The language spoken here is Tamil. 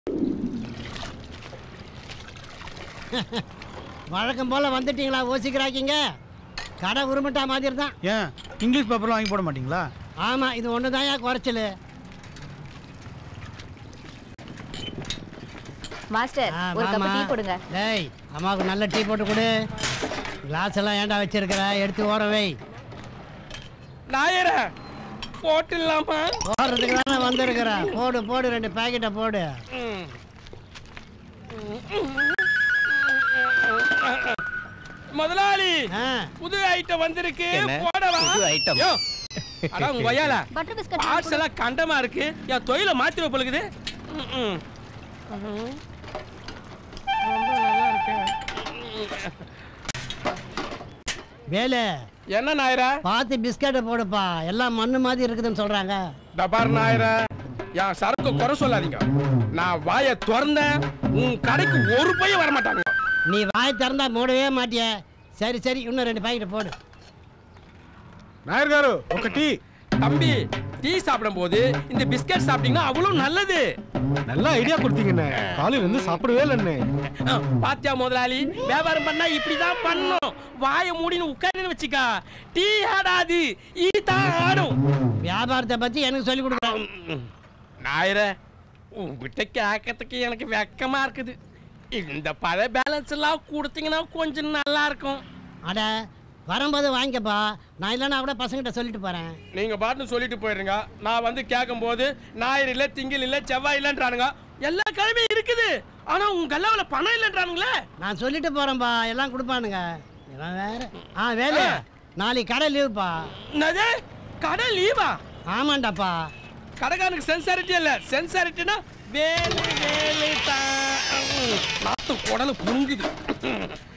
வழக்கம் போல வந்துட்டீங்களா ஓசிக்கிறாக்கிங்க கடை உருமிட்டா மாதிரி தான் ஏன் இங்கிலீஷ் பேப்பர்லாம் வாங்கி போட மாட்டீங்களா ஆமா இது ஒன்று தான் குறைச்சல் மாஸ்டர் ஆ, ஒரு கப் வாம்மா. டீ கொடுங்க டேய் அம்மாவுக்கு நல்ல டீ போட்டு கொடு கிளாஸ் எல்லாம் ஏன்டா வச்சிருக்கிற எடுத்து ஓர வை நாயர போட்டுடலாமா போடுறதுக்கு தானே வந்திருக்கிறேன் போடு போடு ரெண்டு பாக்கெட்டை போடு ம். முதலாளி ஆ புது ஐட்டம் வந்திருக்கு என்ன? போடவா புது item? யோ, அட உங்க வயால பட்டர் பிஸ்கட் பார்ட்ஸ் எல்லாம் கண்டமா இருக்கு என் தொழில மாத்தி வைப்பழுகுது ம்ம். ம்ம். ரொம்ப நல்லா இருக்கு வேலு என்ன நாயர பார்த்து பிஸ்கட்டை போடுப்பா எல்லாம் மண்ணு மாதிரி இருக்குதுன்னு சொல்றாங்க டபார் நாயர என் சரக்கு குறை சொல்லாதீங்க நான் வாயை திறந்தேன் உன் கடைக்கு ஒரு பையன் வர மாட்டாங்க நீ வாய் திறந்தா மூடவே மாட்டிய சரி சரி இன்னும் ரெண்டு பாக்கெட் போடு நாயர் గారు ఒక టీ தம்பி டீ சாப்பிடும் போது இந்த பிஸ்கட் சாப்பிட்டீங்கன்னா அவ்வளவு நல்லது நல்ல ஐடியா கொடுத்தீங்கண்ணே காலையில இருந்து சாப்பிடவே இல்லைண்ணே அஹ், பாத்தியா முதலாளி வியாபாரம் பண்ணா இப்படிதான் பண்ணும் வாயை மூடின்னு உட்கார்ந்து வச்சுக்கா டீ ஆடாது ஈ தான் ஆடும் வியாபாரத்தை பத்தி எனக்கு சொல்லி கொடுக்குறேன் நாயர உங்ககிட்ட கேட்கறதுக்கு எனக்கு வெக்கமா இருக்குது இந்த பழைய பேலன்ஸ் எல்லாம் கொடுத்தீங்கன்னா கொஞ்சம் நல்லா இருக்கும் அட வரும்போது வாங்கிக்கப்பா நான் இல்லைன்னா கூட பசங்கிட்ட சொல்லிட்டு போறேன் நீங்க பாட்டுன்னு சொல்லிட்டு போயிருங்க நான் வந்து கேட்கும் போது ஞாயிறு இல்ல திங்கள் இல்ல செவ்வாய் இல்லன்றானுங்க எல்லா கிழமையும் இருக்குது ஆனா உங்க கல்லாவில பணம் இல்லன்றானுங்களே நான் சொல்லிட்டு போறேன்பா எல்லாம் கொடுப்பானுங்க இவன் வேற ஆ வேலு நாளைக்கு கடை லீவுப்பா என்னது கடை லீவா ஆமாண்டாப்பா கடைக்காரனுக்கு சென்சாரிட்டி இல்ல சென்சாரிட்டினா வேலை வேலை தான் நாத்து குடல புழுங்குது